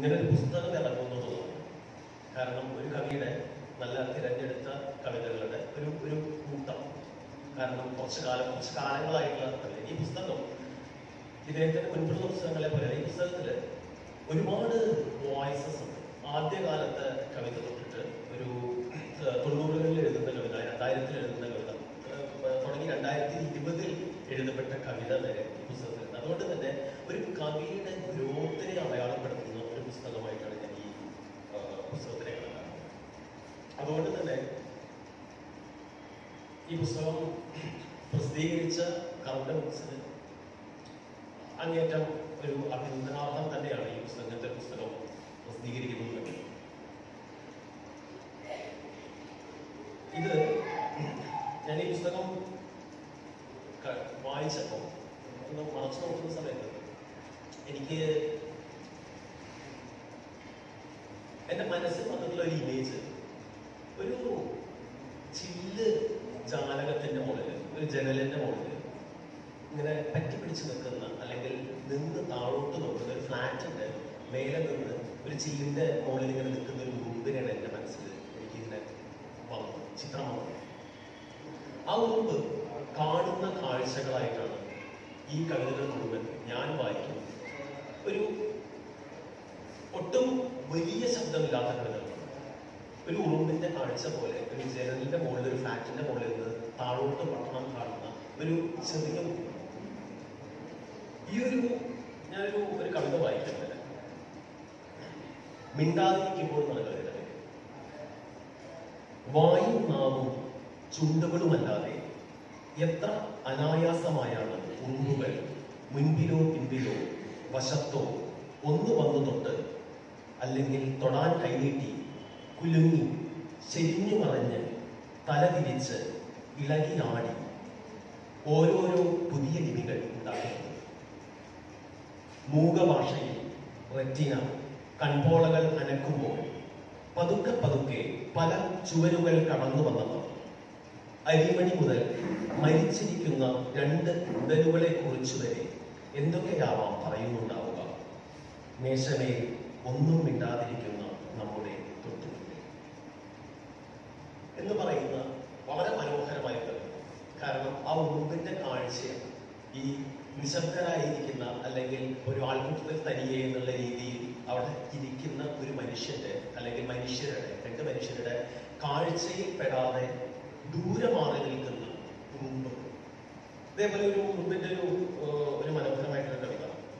ഇങ്ങനെ ഒരു പുസ്തകം ഇറങ്ങുന്നതുള്ളൂ കാരണം ഒരു കവിയുടെ നല്ല തിരഞ്ഞെടുത്ത കവിതകളുടെ ഒരു ഒരു കൂട്ടം കാരണം കുറച്ച് കാലം കുറച്ച് കാലങ്ങളായിട്ടുള്ള കവിത ഈ പുസ്തകം ഇദ്ദേഹത്തിന്റെ മുൻപുള്ള പുസ്തകങ്ങളെ പോലെ ഈ പുസ്തകത്തില് ഒരുപാട് വോയിസസ് ഉണ്ട് ആദ്യകാലത്തെ കവിത തൊട്ടിട്ട് ഒരു ഏഹ്, തൊണ്ണൂറുകളിൽ എഴുതുന്ന കവിത രണ്ടായിരത്തിൽ എഴുതുന്ന കവിത ഏഹ്, തുടങ്ങി രണ്ടായിരത്തി ഇരുപതിൽ എഴുതപ്പെട്ട കവിത വരെ ഈ പുസ്തകത്തിലുണ്ട് അതുകൊണ്ട് തന്നെ ഒരു കവിയുടെ ഗ്രോത്തിനെ അടയാളപ്പെടുത്തുന്ന ഒരു പുസ്തകമായിട്ടാണ് ഞാൻ ഈ ഏഹ്, പുസ്തകത്തിനെ കണക്കാക്കുന്നത് അതുകൊണ്ട് തന്നെ ഈ പുസ്തകം പ്രസിദ്ധീകരിച്ച കറുണ്ട ബുക്സിന് അങ്ങേറ്റം ഒരു അഭിനന്ദനാർഹം തന്നെയാണ് ഈ പുസ്തകത്തെ പുസ്തകം പ്രസിദ്ധീകരിക്കുന്നത് ഇത് ഞാൻ ഈ പുസ്തകം ക- വായിച്ചപ്പോൾ ഒന്ന് മറച്ചു നോക്കുന്ന സമയത്ത് എനിക്ക് എന്റെ മനസ്സിൽ വന്നിട്ടുള്ള ഒരു ഇമേജ് ഒരു ചില്ല് ജാലകത്തിന്റെ മുകളിൽ ഒരു ജനലിന്റെ മുകളിൽ ഇങ്ങനെ പറ്റി പിടിച്ച് നിൽക്കുന്ന അല്ലെങ്കിൽ നിന്ന് താഴോട്ട് നോക്കുന്ന ഒരു ഫ്ലാറ്റിന്റെ മേലെ നിന്ന് ഒരു ചില്ലിന്റെ മുകളിൽ ഇങ്ങനെ നിൽക്കുന്ന ഒരു ഉറുമ്പിനെയാണ് എന്റെ മനസ്സിൽ എനിക്ക് ഇങ്ങനെ വന്നത് ചിത്രം വന്നത് ആ ഉറുമ്പ് കാണുന്ന കാഴ്ചകളായിട്ടാണ് ഈ കവിതകൾ മുഴുവൻ ഞാൻ വായിക്കുന്നത് ഒരു ഒട്ടും വലിയ ശബ്ദമില്ലാത്ത കവിതകളാണ് ഒരു ഉറുമ്പിന്റെ കാഴ്ച പോലെ ഒരു ജനലിന്റെ മുകളിൽ ഒരു ഫ്ലാറ്റിന്റെ മുകളിൽ നിന്ന് താഴോട്ട് പട്ടണം കാണുന്ന ഒരു ചെറിയ ഉറുമ്പ്. ഈ ഒരു ഞാനൊരു ഒരു കവിത വായിക്കുന്നത് മിണ്ടാതിരിക്കുമ്പോൾ എന്നാണ് കവിത വായും നാവും ചുണ്ടുകളുമല്ലാതെ എത്ര അനായാസമായാണ് ഉറുമ്പുകൾ മുൻപിലോ പിൻപിലോ വശത്തോ ഒന്ന് വന്നു തൊട്ട് അല്ലെങ്കിൽ തൊടാൻ കൈനീട്ടി കുലുങ്ങി ചെരിഞ്ഞു മറഞ്ഞ് തലതിരിച്ച് ഇളകിയാടി ഓരോരോ പുതിയ ലിപികൾ ഉണ്ടാക്കുന്നത് മൂകഭാഷയിൽ റെറ്റിന കൺപോളകൾ അനക്കുമ്പോൾ പതുക്കെ പതുക്കെ പല ചുവരുകൾ കടന്നു വന്നവർ അരിമണി മുതൽ മരിച്ചിരിക്കുന്ന രണ്ട് ഉടലുകളെ കുറിച്ച് വരെ എന്തൊക്കെയാവാം പറയുന്നുണ്ടാവുക മേശമേൽ ഒന്നും മിണ്ടാതിരിക്കുന്ന നമ്മുടെ തൊട്ടുമുന്നിൽ എന്ന് പറയുന്ന വളരെ മനോഹരമായ കവിത കാരണം ആ ഉറുമ്പിന്റെ കാഴ്ച ഈ നിശബ്ദരായിരിക്കുന്ന അല്ലെങ്കിൽ ഒരു ആൾക്കൂട്ടത്തിൽ തനിയെ എന്നുള്ള രീതിയിൽ അവിടെ ഇരിക്കുന്ന ഒരു മനുഷ്യന്റെ അല്ലെങ്കിൽ മനുഷ്യരുടെ രണ്ട് മനുഷ്യരുടെ കാഴ്ചയിൽ പെടാതെ ദൂരെ മാറി നിൽക്കുന്ന ഉറുമ്പ് ഇതേപോലെ ഒരു ഉറുമ്പിന്റെ ഒരു ഏഹ്, ഒരു മനോഹരമായിട്ടുള്ള കവിത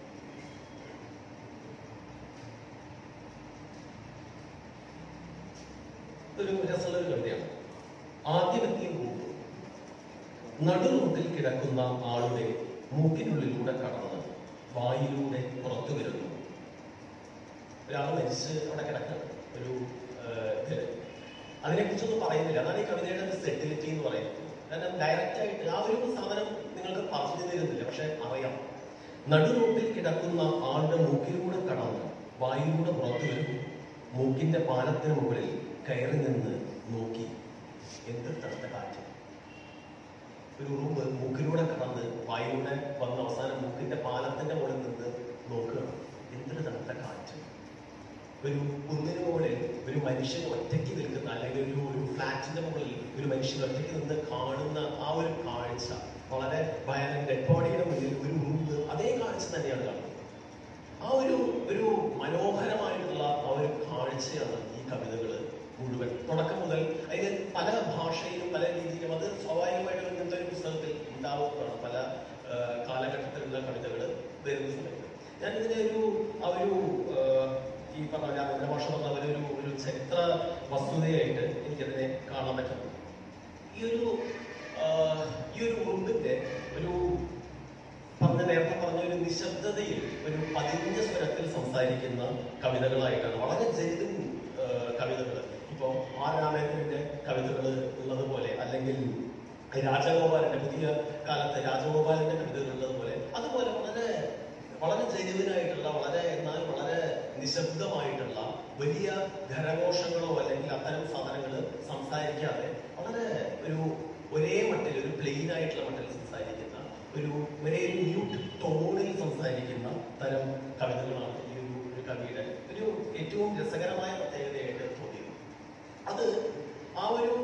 ഒരു രസമുള്ള ഒരു കവിതയാണ് ആദ്യമെത്തിയ ഉറുമ്പ് നടുറൂട്ടിൽ കിടക്കുന്ന ആളുടെ മൂക്കിനുള്ളിലൂടെ കടന്ന് വായിലൂടെ പുറത്തു വരുന്നു ഒരാൾ മരിച്ച് അവിടെ കിടക്കണം ഒരു ഏഹ്, ഇതില് അതിനെക്കുറിച്ചൊന്നും പറയുന്നില്ല അതാണ് ഈ കവിതയുടെ സെറ്റിലിറ്റി എന്ന് പറയുന്നത് കാരണം ഡയറക്റ്റ് ആയിട്ട് ആ ഒരു സാധനം നിങ്ങൾക്ക് പറഞ്ഞു തരുന്നില്ല പക്ഷെ അറിയാം നടുറൂട്ടിൽ കിടക്കുന്ന ആളുടെ മൂക്കിലൂടെ കടന്ന് വായിലൂടെ പുറത്തു വരുന്നു മൂക്കിന്റെ പാലത്തിന് മുകളിൽ കയറി നിന്ന് നോക്കി എന്ത് തണുത്ത കാറ്റ് ഒരു ഉറുമ്പ് മൂക്കിലൂടെ കടന്ന് വായിലൂടെ വന്ന് അവസാനം മൂക്കിന്റെ പാലത്തിന്റെ മുകളിൽ നിന്ന് നോക്കുകയാണ് എന്തൊരു തണുത്ത കാറ്റ് ഒരു കുന്നിന് മുകളിൽ ഒരു മനുഷ്യൻ ഒറ്റയ്ക്ക് നിൽക്കുന്ന അല്ലെങ്കിൽ ഒരു ഒരു ഫ്ലാറ്റിന്റെ മുകളിൽ ഒരു മനുഷ്യൻ ഒറ്റയ്ക്ക് നിന്ന് കാണുന്ന ആ ഒരു കാഴ്ച വളരെ ഭയാനക ഡെഡ് ബോഡിയുടെ മുന്നിൽ ഒരു ഉറുമ്പ് അതേ കാഴ്ച തന്നെയാണ് കാണുന്നത് ആ ഒരു ഒരു മനോഹരമായിട്ടുള്ള ആ ഒരു കാഴ്ചയാണ് ഈ കവിതകള് മുഴുവൻ തുടക്കം മുതൽ അതിന് പല ഭാഷയിലും പല രീതിയിലും അത് സ്വാഭാവികമായിട്ടും ഇങ്ങനത്തെ ഒരു പുസ്തകത്തിൽ ഉണ്ടാവുന്നതാണ് പല ആ, കാലഘട്ടത്തിലുള്ള കവിതകൾ വരുന്ന സമയത്ത് ഞാൻ ഇതിനെ ഒരു ആ ഒരു ആ, ഈ പറഞ്ഞ രാമേന്ദ്ര ഭാഷ പറഞ്ഞ പോലെ ഒരു ഒരു ചരിത്ര വസ്തുതയായിട്ട് എനിക്കതിനെ കാണാൻ പറ്റുന്നു ഈ ഒരു ആ, ഈ ഒരു ഉറുമ്പിന്റെ ഒരു പറഞ്ഞ നേരത്തെ പറഞ്ഞ ഒരു നിശബ്ദതയിൽ ഒരു പതിഞ്ഞ സ്വരത്തിൽ സംസാരിക്കുന്ന കവിതകളായിട്ടാണ് വളരെ ജനിതൻ കവിതകൾ ഇപ്പോ ആർ രാമേന്ദ്രന്റെ കവിതകൾ ഉള്ളതുപോലെ അല്ലെങ്കിൽ രാജഗോപാലന്റെ പുതിയ കാലത്തെ രാജഗോപാലന്റെ കവിതകൾ ഉള്ളതുപോലെ അതുപോലെ വളരെ വളരെ ജനുവിനായിട്ടുള്ള വളരെ എന്നാൽ വളരെ നിശബ്ദമായിട്ടുള്ള വലിയ ഖരഘോഷങ്ങളോ അല്ലെങ്കിൽ അത്തരം സാധനങ്ങൾ സംസാരിക്കാതെ വളരെ ഒരു ഒരേ മട്ടിൽ ഒരു പ്ലെയിൻ ആയിട്ടുള്ള മട്ടിൽ സംസാരിക്കുന്ന ഒരു ഒരേ മ്യൂട്ട് ടോണിൽ സംസാരിക്കുന്ന തരം കവിതകളാണ് ഈ ഒരു ഒരു കവിയുടെ ഒരു ഏറ്റവും രസകരമായ പ്രത്യേകതയായിട്ട് തോന്നിയത് അത് ആ ഒരു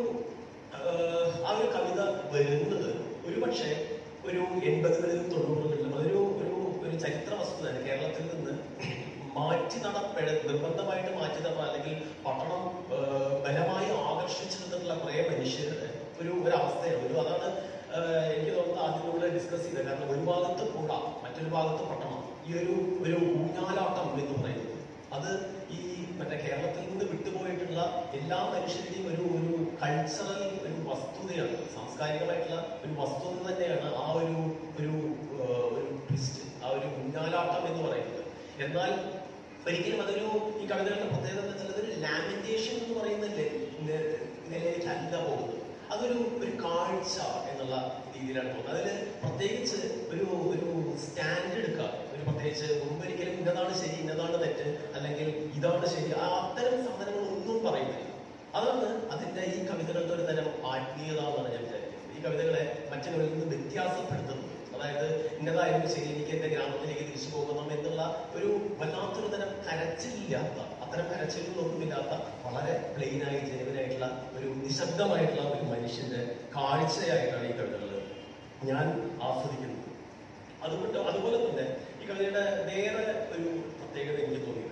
ആഹ്, ആ ഒരു കവിത വരുന്നത് ഒരുപക്ഷെ ഒരു എൺപതുകളിലും തൊണ്ണൂറുകളിലും അതൊരു ഒരു ഒരു ചരിത്ര വസ്തുതയാണ് കേരളത്തിൽ നിന്ന് മാറ്റി നടപ്പെട നിർബന്ധമായിട്ട് മാറ്റി നട അല്ലെങ്കിൽ പട്ടണം ആഹ്, ബലമായി ആകർഷിച്ചെടുത്തിട്ടുള്ള കുറെ മനുഷ്യരുടെ ഒരു ഒരു അവസ്ഥയാണ് ഒരു അതാണ് ആഹ്, എനിക്ക് തോന്നുന്നത് ആദ്യം നമ്മൾ ഡിസ്കസ് ചെയ്തത് കാരണം ഒരു ഭാഗത്ത് പുഴ മറ്റൊരു ഭാഗത്ത് പട്ടണം ഈ ഒരു ഒരു ഊഞ്ഞാലാട്ടം എന്ന് പറയുന്നത് അത് ഈ മറ്റേ കേരളത്തിൽ നിന്ന് വിട്ടുപോയിട്ടുള്ള എല്ലാ മനുഷ്യരുടെയും ഒരു ഒരു കൾച്ചറൽ ഒരു വസ്തുതയാണ് സാംസ്കാരികമായിട്ടുള്ള ഒരു വസ്തുത തന്നെയാണ് ആ ഒരു ഒരു ആഹ്, ഒരു ട്വിസ്റ്റ് ആ ഒരു ഊഞ്ഞാലാട്ടം എന്ന് പറയുന്നത് എന്നാൽ ഒരിക്കലും അതൊരു ഈ കവിതകളുടെ പ്രത്യേകത എന്ന് വെച്ചാൽ അതൊരു ലാമിനേഷൻ എന്ന് പറയുന്ന ലെ- നെ- നിലയിലേക്കല്ല പോകുന്നത് അതൊരു ഒരു കാഴ്ച എന്നുള്ള രീതിയിലാണ് പോകുന്നത് അതിൽ പ്രത്യേകിച്ച് ഒരു ഒരു സ്റ്റാൻഡ് എടുക്കുക ഒരു പ്രത്യേകിച്ച് മുമ്പൊരിക്കലും ഇന്നതാണ് ശരി ഇന്നതാണ് തെറ്റ് അല്ലെങ്കിൽ ഇതാണ് ശരി ആ അത്തരം സാധനങ്ങൾ ഒന്നും പറയുന്നില്ല അതാണ് അതിന്റെ ഈ കവിതകളുടെ ഒരു തരം ആത്മീയത എന്നാണ് ഞാൻ വിചാരിക്കുന്നത് ഈ കവിതകളെ മറ്റു കവിതകളിൽ നിന്ന് വ്യത്യാസപ്പെടുത്തുന്നത് അതായത് ഇന്നതായാലും ശരി എനിക്ക് എന്റെ ഗ്രാമത്തിലേക്ക് തിരിച്ചു പോകണം എന്നുള്ള ഒരു വല്ലാത്തൊരു തരം കരച്ചിലില്ലാത്ത അത്തരം കരച്ചിലുകളൊന്നുമില്ലാത്ത വളരെ പ്ലെയിനായി ജനുവനായിട്ടുള്ള ഒരു നിശബ്ദമായിട്ടുള്ള ഒരു മനുഷ്യന്റെ കാഴ്ചയായിട്ടാണ് ഈ കവിതകൾ ഞാൻ ആസ്വദിക്കുന്നത് അതുകൊണ്ട് അതുപോലെ തന്നെ ഈ കവിതയുടെ വേറെ ഒരു പ്രത്യേകത എനിക്ക് തോന്നിയത്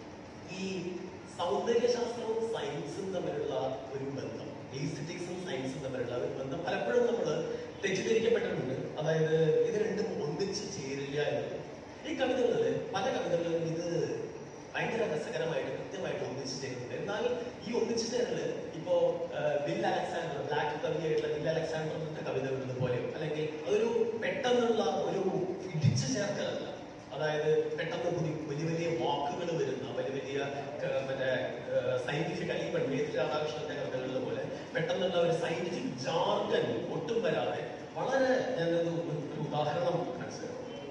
ഈ സൗന്ദര്യശാസ്ത്രവും സയൻസും തമ്മിലുള്ള ഒരു ബന്ധം എയ്സ്തറ്റിക്സും സയൻസും തമ്മിലുള്ള ഒരു ബന്ധം പലപ്പോഴും നമ്മൾ തെറ്റിദ്ധരിക്കപ്പെട്ടിട്ടുണ്ട് അതായത് ഇത് രണ്ടും ഒന്നിച്ച് ചേരില്ല എന്നുള്ളത് ഈ കവിതകളിൽ പല കവിതകളിലും ഇത് ഭയങ്കര രസകരമായിട്ട് കൃത്യമായിട്ട് ഒന്നിച്ച് ചേരുന്നുണ്ട് എന്നാൽ ഈ ഒന്നിച്ച് ചേരല് ഇപ്പോ ആഹ്, ബിൽ അലക്സാണ്ടർ ബ്ലാക്ക് കവിയായിട്ടുള്ള ബിൽ അലക്സാണ്ടറിന്റെ കവിതകളുടെ പോലെയോ അല്ലെങ്കിൽ അതൊരു പെട്ടെന്നുള്ള ഒരു ഇടിച്ചു ചേർക്കലല്ല അതായത് പെട്ടെന്ന് പുതിയ വലിയ വലിയ വാക്കുകൾ വരുന്ന വലിയ വലിയ ക- മറ്റേ സയന്റിഫിക് ഈവൻ മേധി രാധാകൃഷ്ണന്റെ കവിതകളിലെ പോലെ പെട്ടെന്നുള്ള ഒരു സയന്റിഫിക് ജാർഗൻ ഒട്ടും വരാതെ വളരെ ഞാനൊരു ഒരു ഒരു ഉദാഹരണം മനസ്സിലാക്കും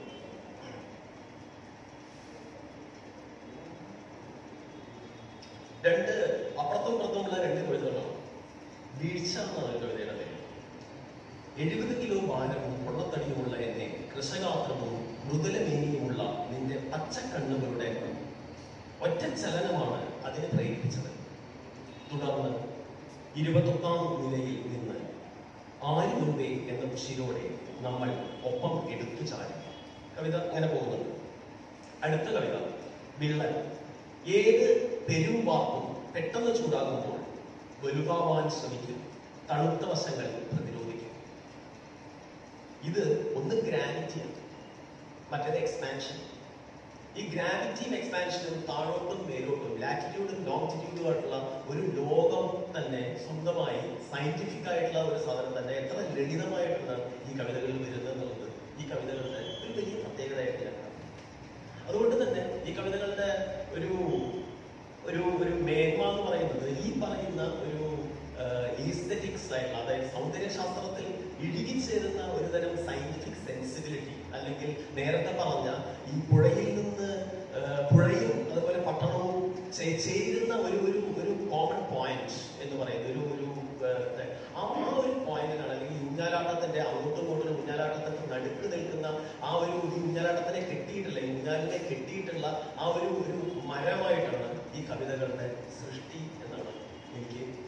രണ്ട് അപ്പുറത്തും ഇപ്പുറത്തുമുള്ള രണ്ട് കവിതകളാണ് വീഴ്ച എന്നാണ് ഒരു കവിതയുടെ പേര് എഴുപത് കിലോ ഭാരവും പൊള്ളത്തടിയുമുള്ള എന്നെ കൃഷഗാത്രവും മൃദുലമേനിയുമുള്ള നിന്റെ പച്ചക്കണ്ണുകളുടെ ഒറ്റ ചലനമാണ് അതിനെ പ്രേരിപ്പിച്ചത് തുടർന്ന് ഇരുപത്തൊന്നാം നിലയിൽ നിന്ന് ആര് മുൻപേ എന്ന ഉശിരോടെ നമ്മൾ ഒപ്പം എടുത്തു ചാടി കവിത അങ്ങനെ പോകുന്നുണ്ട് അടുത്ത കവിത വിള്ളൽ ഏത് പെരും വാക്കും പെട്ടെന്ന് ചൂടാകുമ്പോൾ വലുതാവാൻ ശ്രമിക്കും തണുത്ത വശങ്ങൾ പ്രതിരോധിക്കും ഇത് ഒന്ന് ഗ്രാവിറ്റിയാണ് മറ്റേത് എക്സ്പാൻഷൻ ഈ ഗ്രാവിറ്റിയും എക്സ്പാൻഷനും താഴോട്ടും മേലോട്ടും ലാറ്റിറ്റ്യൂഡും ലോങ്റ്റിറ്റ്യൂഡും ആയിട്ടുള്ള ഒരു ലോകം തന്നെ സ്വന്തമായി സയന്റിഫിക് ആയിട്ടുള്ള ഒരു സാധനം തന്നെ എത്ര ലളിതമായിട്ടാണ് ഈ കവിതകളിൽ വരുന്നത് എന്നുള്ളത് ഈ കവിതകളുടെ ഒരു വലിയ പ്രത്യേകതയായിട്ട് ഞാൻ കാണുന്നു അതുകൊണ്ട് തന്നെ ഈ കവിതകളുടെ ഒരു ഒരു ഒരു മേന്മ എന്ന് പറയുന്നത് ഈ പറയുന്ന ഒരു ഈസ്തറ്റിക്സ് ആയിട്ടുള്ള അതായത് സൗന്ദര്യശാസ്ത്രത്തിൽ ഇഴുകിച്ചേരുന്ന ഒരു തരം സയന്റിഫിക് സെൻസിബിലിറ്റി അല്ലെങ്കിൽ നേരത്തെ പറഞ്ഞ ഈ പുഴയിൽ നിന്ന് ആ, പുഴയും അതുപോലെ പട്ടണവും ചേ- ചേരുന്ന ഒരു ഒരു ഒരു കോമൺ പോയിന്റ് എന്ന് പറയുന്നത് ഒരു ഒരു ആ, ആ ആ ഒരു പോയിന്റിനാണ് അല്ലെങ്കിൽ ഈ ഊഞ്ഞാലാട്ടത്തിന്റെ അങ്ങോട്ടും ഇങ്ങോട്ടും ഒരു ഊഞ്ഞാലാട്ടത്തിന്റെ നടുക്ക് നിൽക്കുന്ന ആ ഒരു ഈ ഊഞ്ഞാലാട്ടത്തിനെ കെട്ടിയിട്ടുള്ള ഈ ഊഞ്ഞാലിനെ കെട്ടിയിട്ടുള്ള ആ ഒരു ഒരു മരമായിട്ടാണ് ഈ കവിതകളുടെ സൃഷ്ടി എന്നാണ് എനിക്ക്